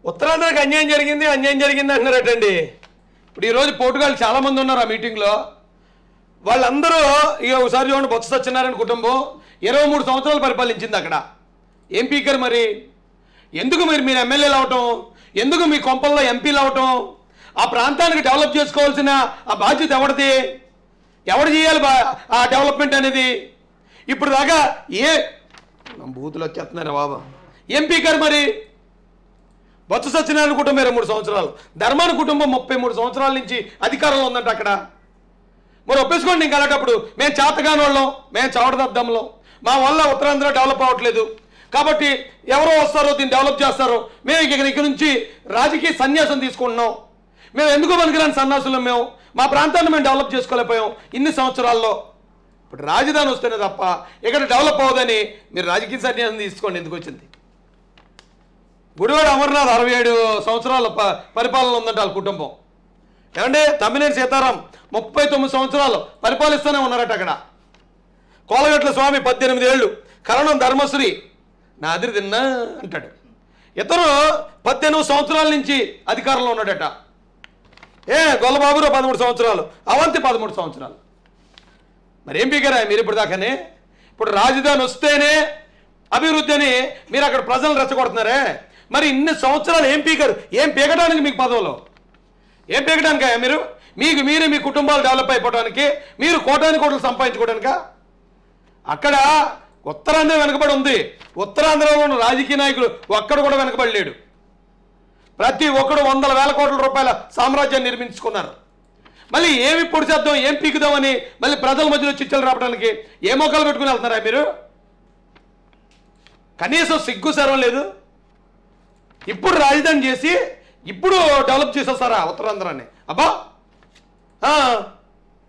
ఉత్తరాంధ్రకి అన్యాయం జరిగింది అన్యాయం జరిగింది అంటున్నారటండి ఇప్పుడు ఈరోజు పోటుగాళ్ళు చాలామంది ఉన్నారు ఆ మీటింగ్లో వాళ్ళందరూ ఇక ఒకసారి చూడండి బొత్స సత్యనారాయణ కుటుంబం ఇరవై మూడు సంవత్సరాలు పరిపాలించింది అక్కడ ఏం పీకర్ మరి ఎందుకు మీరు మీరు ఎమ్మెల్యేలు అవటం ఎందుకు మీ కొంపల్లో ఎంపీలు అవటం ఆ ప్రాంతానికి డెవలప్ చేసుకోవాల్సిన ఆ బాధ్యత ఎవరిది ఎవరు చేయాలి బా ఆ డెవలప్మెంట్ అనేది ఇప్పుడు దాకా ఏ బూతులు వచ్చేస్తున్నారా బాబా ఏం పీకర్ మరి బొత్స సత్యనారాయణ కుటుంబం ఇరవై మూడు సంవత్సరాలు ధర్మాన కుటుంబం ముప్పై మూడు సంవత్సరాల నుంచి అధికారంలో ఉందంట అక్కడ మరి ఒప్పేసుకోండి ఇంకా అలాంటప్పుడు మేము చేతగాని వాళ్ళం మేము చవడదద్దంలో మా వల్ల ఉత్తరాంధ్ర డెవలప్ అవ్వట్లేదు కాబట్టి ఎవరో వస్తారో దీన్ని డెవలప్ చేస్తారో మేము ఇక ఇక్కడ నుంచి రాజకీయ సన్యాసం తీసుకుంటున్నాం మేము ఎందుకు పనికిరాని సన్యాసులం మేము మా ప్రాంతాన్ని మేము డెవలప్ చేసుకోలేకపోయాం ఇన్ని సంవత్సరాల్లో ఇప్పుడు రాజధాని వస్తేనే తప్ప ఇక్కడ డెవలప్ అవ్వదని మీరు రాజకీయ సన్యాసం తీసుకోండి ఎందుకు వచ్చింది గుడివాడ అమర్నాథ్ అరవై ఏడు సంవత్సరాల ప పరిపాలన ఉందంట వాళ్ళ కుటుంబం ఏమంటే తమ్మినేని సీతారాం ముప్పై తొమ్మిది సంవత్సరాలు పరిపాలిస్తూనే ఉన్నారట అక్కడ కోలగట్ల స్వామి పద్దెనిమిది ఏళ్ళు కరణం ధర్మశ్రీ నా అదిరి తిన్నా అంటాడు ఇతను పద్దెనిమిది సంవత్సరాల నుంచి అధికారంలో ఉన్నాడట ఏ గొల్లబాబురావు పదమూడు సంవత్సరాలు అవంతి పదమూడు సంవత్సరాలు మరి ఏం పీకారా మీరు ఇప్పుడు దాకానే ఇప్పుడు రాజధాని వస్తేనే అభివృద్ధి అని మీరు అక్కడ ప్రజలను రెచ్చగొడుతున్నారే మరి ఇన్ని సంవత్సరాలు ఏం పీకారు ఏం పీకడానికి మీకు పదవులు ఏం పీకడానికా మీరు మీకు మీరే మీ కుటుంబాలు డెవలప్ అయిపోవడానికి మీరు కోటాని కోట్లు సంపాదించుకోవడానికా అక్కడ ఉత్తరాంధ్ర వెనకబడి ఉంది ఉత్తరాంధ్రలో ఉన్న రాజకీయ నాయకులు ఒక్కడు కూడా వెనకబడి లేడు ప్రతి ఒక్కడు వందల వేల కోట్ల రూపాయల సామ్రాజ్యాన్ని నిర్మించుకున్నారు మళ్ళీ ఏమి పొడి చేద్దాం ఏం పీకుదామని మళ్ళీ ప్రజల మధ్యలో చిచ్చలు రావడానికి ఏ మొక్కలు పెట్టుకుని వెళ్తున్నారా మీరు కనీసం సిగ్గు సర్వం లేదు ఇప్పుడు రాజధాని చేసి ఇప్పుడు డెవలప్ చేసేస్తారా ఉత్తరాంధ్రాన్ని అబ్బా ఆ,